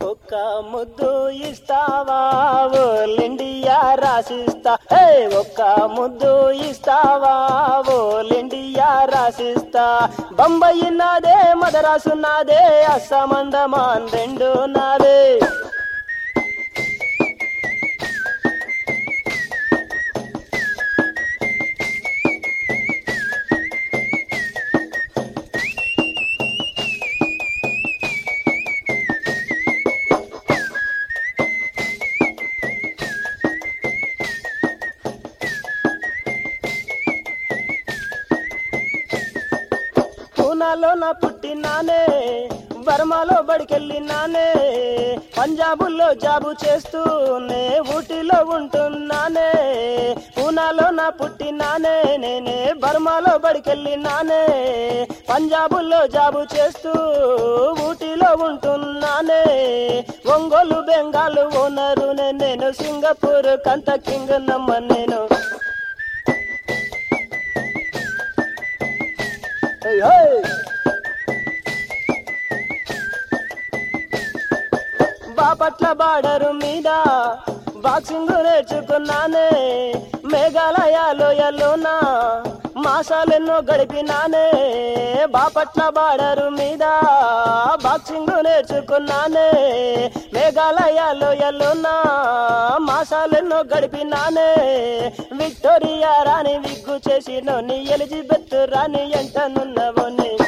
ఒక్క ముద్దు ఇస్తావా ఓల్ ఇండియా రాసిస్తా హే ఒక్క ముద్దు ఇస్తావా ఓల్ ఇండియా రాసిస్తా బొంబాయి నాదే మదరాసు నాదే అస్సమందమాన్ రెండు నాదే పూనాలో నా పుట్టినానే బర్మాలో బడికెళ్ళినానే పంజాబుల్లో జాబు చేస్తూనే ఊటీలో ఉంటున్నానే పూనాలో నా పుట్టినానే నేనే బర్మాలో బడికెళ్ళినానే పంజాబుల్లో జాబు చేస్తూ ఊటీలో ఉంటున్నానే ఒంగోలు బెంగాలు ఓనరు నేను సింగపూర్ కంత కింగ్ నమ్మ నేను Hey, hey! బాపట్ల బార్డరు మీద బాక్సింగ్ నేర్చుకున్నానే మేఘాలయ లోయలోన మాసాలెన్నో గడిపినానే బాపట్ల బార్డరు మీద బాక్సింగ్ నేర్చుకున్నానే మేఘాలయ లోయలోన మాసాలెన్నో గడిపినానే విక్టోరియా రాణి విగ్గు చేసిన నీ ఎలిజబెత్ రాణి ఎంటనున్నవోని